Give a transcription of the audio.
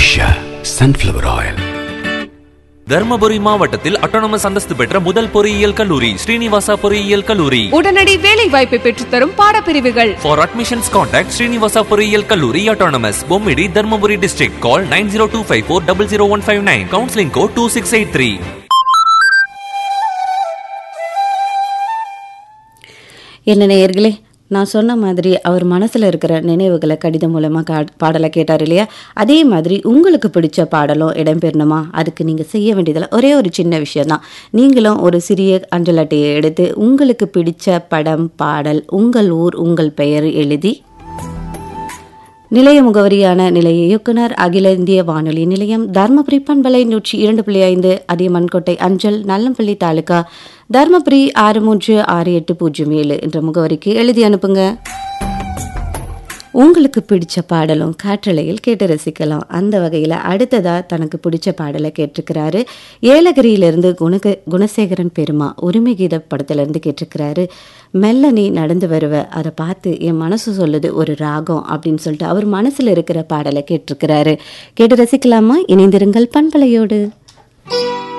Usha sunflower oil Dharmapuri மாவட்டத்தில் autonomous அந்தஸ்து பெற்ற முதல் பொறியியல் கல்லூரி ஸ்ரீனிவாசா பொறியியல் கல்லூரி உடனடி வேலை வாய்ப்பை பெற்றுத்தரும் பாடப்பிரிவுகள் For admissions contact Srinivasa பொறியியல் கல்லூரி autonomous Bommidi Dharmapuri district call 9025400159 counseling code 2683 என்ன நேயர்களே நான் சொன்ன மாதிரி அவர் மனசில் இருக்கிற நினைவுகளை கடிதம் மூலமாக கா பாடலை கேட்டார் இல்லையா அதே மாதிரி உங்களுக்கு பிடிச்ச பாடலும் இடம்பெறணுமா அதுக்கு நீங்கள் செய்ய வேண்டியதில் ஒரே ஒரு சின்ன விஷயம்தான் நீங்களும் ஒரு சிறிய அஞ்சல் அட்டையை எடுத்து உங்களுக்கு பிடிச்ச படம் பாடல் உங்கள் ஊர் உங்கள் பெயர் எழுதி நிலைய முகவரியான நிலைய இயக்குனர் அகில இந்திய வானொலி நிலையம் தர்மபுரி பண்பலை நூற்றி இரண்டு புள்ளி ஐந்து அதியமன்கோட்டை அஞ்சல் நல்லம்பள்ளி தாலுகா தர்மபுரி ஆறு மூன்று ஆறு எட்டு பூஜ்ஜியம் ஏழு என்ற முகவரிக்கு எழுதி அனுப்புங்க உங்களுக்கு பிடிச்ச பாடலும் காற்றலையில் கேட்டு ரசிக்கலாம் அந்த வகையில் அடுத்ததாக தனக்கு பிடிச்ச பாடலை கேட்டிருக்கிறாரு ஏலகிரியிலிருந்து குணக குணசேகரன் பெருமா உரிமை கீத படத்துலேருந்து கேட்டிருக்கிறாரு மெல்ல நீ நடந்து வருவ அதை பார்த்து என் மனசு சொல்லுது ஒரு ராகம் அப்படின்னு சொல்லிட்டு அவர் மனசில் இருக்கிற பாடலை கேட்டிருக்கிறாரு கேட்டு ரசிக்கலாமா இணைந்திருங்கள் பண்பலையோடு